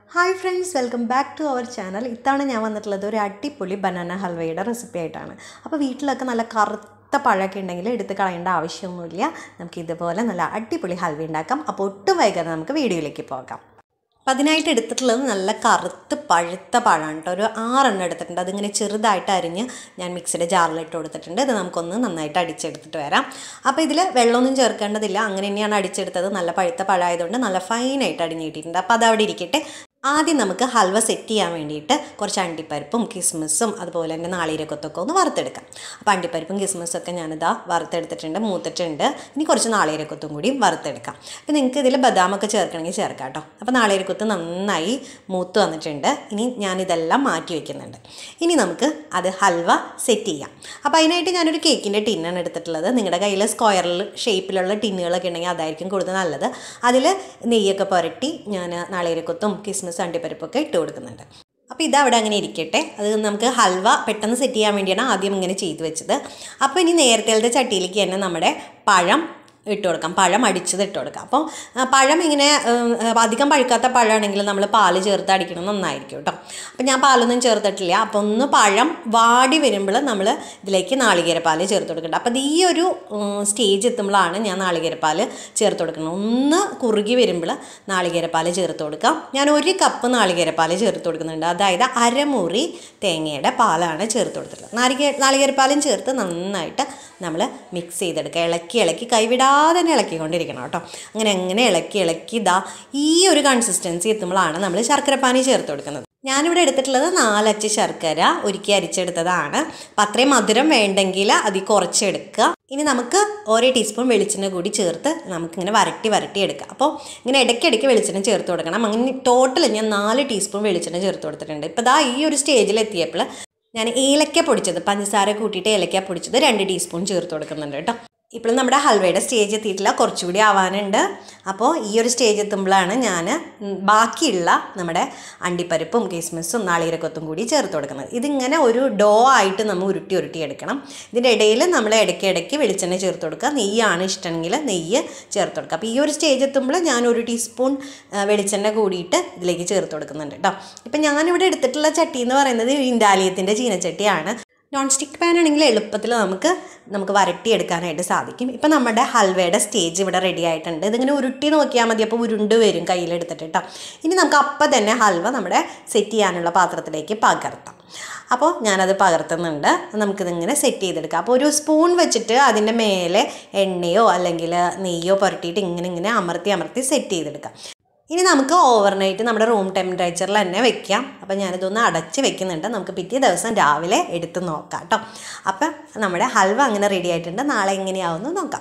hi friends welcome back to our channel ഇത്തവണ ഞാൻ വന്നിട്ടുള്ളത് ഒരു അടിപൊളി ബനാന ഹൽവയുടെ റെസിപ്പി ആയിട്ടാണ് അപ്പോൾ വീട്ടിലൊക്കെ നല്ല കറുത്ത പഴമൊക്കെ ഉണ്ടെങ്കിൽ എടുത്ത് കളയേണ്ട ആവശ്യമൊന്നുമില്ല നമുക്ക് ഇതുപോലെ നല്ല അടിപൊളി ഹൽവ ഉണ്ടാക്കാം അപ്പോൾ ഒട്ടും വൈകാതെ നമുക്ക് വീഡിയോയിലേക്ക് പോകാം അപ്പം അതിനായിട്ട് എടുത്തിട്ടുള്ളത് നല്ല കറുത്ത് പഴുത്ത പഴമാണ് കേട്ടോ ഒരു ആറെണ്ണം എടുത്തിട്ടുണ്ട് അതിങ്ങനെ ചെറുതായിട്ട് അരിഞ്ഞ് ഞാൻ മിക്സിയുടെ ജാറിലിട്ട് കൊടുത്തിട്ടുണ്ട് ഇത് നമുക്കൊന്ന് നന്നായിട്ട് അടിച്ചെടുത്തിട്ട് വരാം അപ്പോൾ ഇതിൽ വെള്ളമൊന്നും ചേർക്കേണ്ടതില്ല അങ്ങനെ തന്നെയാണ് അടിച്ചെടുത്തത് നല്ല പഴുത്ത പഴമായതുകൊണ്ട് നല്ല ഫൈനായിട്ട് അടിഞ്ഞ് കിട്ടിയിട്ടുണ്ട് അപ്പോൾ അതവിടെ ഇരിക്കട്ടെ ആദ്യം നമുക്ക് ഹൽവ സെറ്റ് ചെയ്യാൻ വേണ്ടിയിട്ട് കുറച്ച് അണ്ടിപ്പരിപ്പും കിസ്മിസും അതുപോലെ തന്നെ നാളികേരക്കൊത്തൊക്കെ ഒന്ന് വറുത്തെടുക്കാം അപ്പോൾ അണ്ടിപ്പരിപ്പും കിസ്മിസും ഒക്കെ ഞാനിതാ വറുത്തെടുത്തിട്ടുണ്ട് മൂത്തിട്ടുണ്ട് ഇനി കുറച്ച് നാളികേരക്കൊത്തും കൂടി വറുത്തെടുക്കാം അപ്പോൾ നിങ്ങൾക്ക് ഇതിൽ ബദാമൊക്കെ ചേർക്കണമെങ്കിൽ ചേർക്കാം കേട്ടോ അപ്പോൾ നാളികേരക്കൊത്ത് നന്നായി മൂത്ത് വന്നിട്ടുണ്ട് ഇനി ഞാനിതെല്ലാം മാറ്റി വയ്ക്കുന്നുണ്ട് ഇനി നമുക്ക് അത് ഹൽവ സെറ്റ് ചെയ്യാം അപ്പോൾ അതിനായിട്ട് ഞാനൊരു കേക്കിൻ്റെ ടിന്നാണ് എടുത്തിട്ടുള്ളത് നിങ്ങളുടെ കയ്യിൽ സ്ക്വയറിൽ ഷേപ്പിലുള്ള ടിന്നുകളൊക്കെ ഉണ്ടെങ്കിൽ അതായിരിക്കും കൂടുതൽ നല്ലത് അതിൽ നെയ്യൊക്കെ പുരട്ടി ഞാൻ നാളികേരക്കൊത്തും കിസ്മിസ് അണ്ടിപ്പരിപ്പൊക്കെ ഇട്ട് കൊടുക്കുന്നുണ്ട് അപ്പോൾ ഇതവിടെ അങ്ങനെ ഇരിക്കട്ടെ അത് നമുക്ക് ഹൽവ പെട്ടെന്ന് സെറ്റ് ചെയ്യാൻ വേണ്ടിയാണ് ആദ്യം ഇങ്ങനെ ചെയ്ത് വെച്ചത് അപ്പോൾ ഇനി നേരത്തെ ചട്ടിയിലേക്ക് തന്നെ നമ്മുടെ പഴം ഇട്ട് കൊടുക്കാം പഴം അടിച്ചത് ഇട്ട് കൊടുക്കാം അപ്പോൾ ആ, പഴം ഇങ്ങനെ ഉം, അധികം പഴുക്കാത്ത പഴമാണെങ്കിൽ നമ്മൾ പാല് ചേർത്ത് അടിക്കണം നന്നായിരിക്കും കേട്ടോ അപ്പോൾ ഞാൻ പാലൊന്നും ചേർത്തിട്ടില്ല അപ്പോൾ ഒന്ന് പഴം വാടി വരുമ്പോൾ നമ്മൾ ഇതിലേക്ക് നാളികേരപ്പാൽ ചേർത്ത് കൊടുക്കേണ്ടത് അപ്പോൾ ഈ ഒരു സ്റ്റേജ് എത്തുമ്പോഴാണ് ഞാൻ നാളികേരപ്പാൽ ചേർത്ത് കൊടുക്കുന്നത് ഒന്ന് കുറുകി വരുമ്പോൾ നാളികേരപ്പാൽ ചേർത്ത് കൊടുക്കാം ഞാൻ ഒരു കപ്പ് നാളികേരപ്പാൽ ചേർത്ത് കൊടുക്കുന്നുണ്ട് അതായത് അരമുറി തേങ്ങയുടെ പാലാണ് ചേർത്ത് കൊടുത്തിട്ടുള്ളത് നാളികേ നാളികേരപ്പാലും ചേർത്ത് നന്നായിട്ട് നമ്മൾ മിക്സ് ചെയ്തെടുക്കുക ഇളക്കി ഇളക്കി കൈവിടാതെ തന്നെ ഇളക്കിക്കൊണ്ടിരിക്കണം കേട്ടോ അങ്ങനെ എങ്ങനെ ഇളക്കി ഇളക്കി ഇതാ ഈ ഒരു കൺസിസ്റ്റൻസി എത്തുമ്പോഴാണ് നമ്മൾ ശർക്കരപ്പാനി ചേർത്ത് കൊടുക്കുന്നത് ഞാനിവിടെ എടുത്തിട്ടുള്ളത് നാലച്ച് ശർക്കര ഒരുക്കി അരിച്ചെടുത്തതാണ് അപ്പം അത്രയും മധുരം വേണ്ടെങ്കിൽ അതിൽ കുറച്ചെടുക്കുക ഇനി നമുക്ക് ഓരോ ടീസ്പൂൺ വെളിച്ചെണ്ണ കൂടി ചേർത്ത് നമുക്കിങ്ങനെ വരട്ടി വരട്ടി എടുക്കാം അപ്പോൾ ഇങ്ങനെ ഇടയ്ക്കിടയ്ക്ക് വെളിച്ചെണ്ണ ചേർത്ത് കൊടുക്കണം അങ്ങനെ ടോട്ടൽ ഞാൻ നാല് ടീസ്പൂൺ വെളിച്ചെണ്ണ ചേർത്ത് കൊടുത്തിട്ടുണ്ട് ഇപ്പോൾ ദാ ഈ ഒരു സ്റ്റേജിൽ എത്തിയപ്പോൾ ഞാൻ ഏലക്ക പൊടിച്ചത് പഞ്ചസാര കൂട്ടിയിട്ട് ഏലക്ക പൊടിച്ചത് രണ്ട് ടീസ്പൂൺ ചേർത്ത് കൊടുക്കുന്നുണ്ട് കേട്ടോ ഇപ്പോൾ നമ്മുടെ ഹൽവയുടെ സ്റ്റേജ് എത്തിയിട്ടില്ല കുറച്ചുകൂടി ആവാനുണ്ട് അപ്പോൾ ഈ ഒരു സ്റ്റേജ് എത്തുമ്പോഴാണ് ഞാൻ ബാക്കിയുള്ള നമ്മുടെ അണ്ടിപ്പരിപ്പും കിസ്മിസും നാളികരക്കൊത്തും കൂടി ചേർത്ത് കൊടുക്കുന്നത് ഇതിങ്ങനെ ഒരു ഡോ ആയിട്ട് നമ്മൾ ഉരുട്ടി ഉരുട്ടി എടുക്കണം ഇതിൻ്റെ ഇടയിൽ നമ്മൾ ഇടയ്ക്ക് ഇടയ്ക്ക് വെളിച്ചെണ്ണ ചേർത്ത് കൊടുക്കുക നെയ്യാണ് ഇഷ്ടമെങ്കിൽ നെയ്യ് ചേർത്ത് കൊടുക്കുക അപ്പോൾ ഈ ഒരു സ്റ്റേജ് എത്തുമ്പോൾ ഞാൻ ഒരു ടീസ്പൂൺ ആ, വെളിച്ചെണ്ണ കൂടിയിട്ട് ഇതിലേക്ക് ചേർത്ത് കൊടുക്കുന്നുണ്ട് കേട്ടോ ഇപ്പം ഞാനിവിടെ എടുത്തിട്ടുള്ള ചട്ടി എന്ന് പറയുന്നത് ഇൻഡാലിയത്തിൻ്റെ ചീനച്ചട്ടിയാണ് നോൺ സ്റ്റിക്ക് പാൻ ആണെങ്കിൽ എളുപ്പത്തിൽ നമുക്ക് നമുക്ക് വരട്ടിയെടുക്കാനായിട്ട് സാധിക്കും ഇപ്പം നമ്മുടെ ഹൽവയുടെ സ്റ്റേജ് ഇവിടെ റെഡി ആയിട്ടുണ്ട് ഇതിങ്ങനെ ഉരുട്ടി നോക്കിയാൽ മതി അപ്പോൾ ഉരുണ്ട് വരും കയ്യിലെടുത്തിട്ട് കേട്ടോ ഇനി നമുക്ക് അപ്പം തന്നെ ഹൽവ നമ്മുടെ സെറ്റ് ചെയ്യാനുള്ള പാത്രത്തിലേക്ക് പകർത്താം അപ്പോൾ ഞാനത് പകർത്തുന്നുണ്ട് നമുക്കിതിങ്ങനെ സെറ്റ് ചെയ്തെടുക്കാം അപ്പോൾ ഒരു സ്പൂൺ വെച്ചിട്ട് അതിൻ്റെ മേലെ എണ്ണയോ അല്ലെങ്കിൽ നെയ്യോ പുരട്ടിയിട്ട് ഇങ്ങനെ ഇങ്ങനെ അമർത്തി അമർത്തി സെറ്റ് ചെയ്തെടുക്കാം ഇനി നമുക്ക് ഓവർനൈറ്റ് നമ്മുടെ റൂം ടെമ്പറേച്ചറിൽ തന്നെ വെക്കാം അപ്പോൾ ഞാനിതൊന്ന് അടച്ച് വെക്കുന്നുണ്ട് നമുക്ക് പിറ്റേ ദിവസം രാവിലെ എടുത്ത് നോക്കാം കേട്ടോ അപ്പം നമ്മുടെ ഹൽവ അങ്ങനെ റെഡി ആയിട്ടുണ്ട് നാളെ എങ്ങനെയാവുമെന്ന് നോക്കാം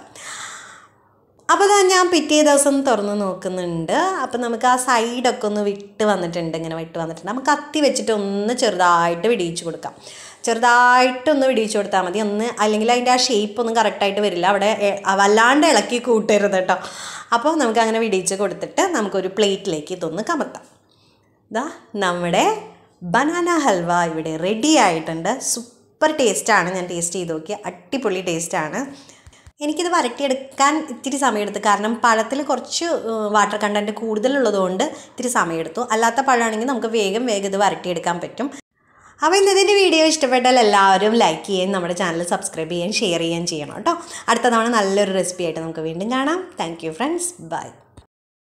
അപ്പോൾ ദാ ഞാൻ പിറ്റേ ദിവസം തുറന്ന് നോക്കുന്നുണ്ട് അപ്പോൾ നമുക്ക് ആ സൈഡൊക്കെ ഒന്ന് വിട്ട് വന്നിട്ടുണ്ട് ഇങ്ങനെ വിട്ട് വന്നിട്ടുണ്ട് നമുക്ക് കത്തി വെച്ചിട്ട് ഒന്ന് ചെറുതായിട്ട് വിടിയിച്ച് കൊടുക്കാം ചെറുതായിട്ടൊന്ന് വിടിയിച്ച് കൊടുത്താൽ മതി ഒന്ന് അല്ലെങ്കിൽ അതിൻ്റെ ആ ഷേപ്പ് ഒന്നും കറക്റ്റായിട്ട് വരില്ല അവിടെ എ- വല്ലാണ്ട് ഇളക്കി കൂട്ടരുത് കേട്ടോ അപ്പോൾ നമുക്ക് അങ്ങനെ വിടിയിച്ച് കൊടുത്തിട്ട് നമുക്കൊരു പ്ലേറ്റിലേക്ക് ഇതൊന്ന് കമത്താം ഇതാ നമ്മുടെ ബനാന ഹൽവ ഇവിടെ റെഡി ആയിട്ടുണ്ട് സൂപ്പർ ടേസ്റ്റാണ് ഞാൻ ടേസ്റ്റ് ചെയ്ത് നോക്കി അടിപൊളി ടേസ്റ്റാണ് എനിക്കിത് വരട്ടിയെടുക്കാൻ ഇത്തിരി സമയമെടുത്തു കാരണം പഴത്തിൽ കുറച്ച് വാട്ടർ കണ്ടൻറ്റ് കൂടുതലുള്ളതുകൊണ്ട് ഇത്തിരി സമയമെടുത്തു അല്ലാത്ത പഴമാണെങ്കിൽ നമുക്ക് വേഗം വേഗം ഇത് വരട്ടിയെടുക്കാൻ പറ്റും അപ്പോൾ ഇന്നതിൻ്റെ വീഡിയോ ഇഷ്ടപ്പെട്ടാൽ എല്ലാവരും ലൈക്ക് ചെയ്യുകയും നമ്മുടെ ചാനൽ സബ്സ്ക്രൈബ് ചെയ്യുകയും ഷെയർ ചെയ്യുകയും ചെയ്യണം കേട്ടോ അടുത്ത തവണ നല്ലൊരു റെസിപ്പി ആയിട്ട് നമുക്ക് വീണ്ടും കാണാം താങ്ക് യു ഫ്രണ്ട്സ് ബൈ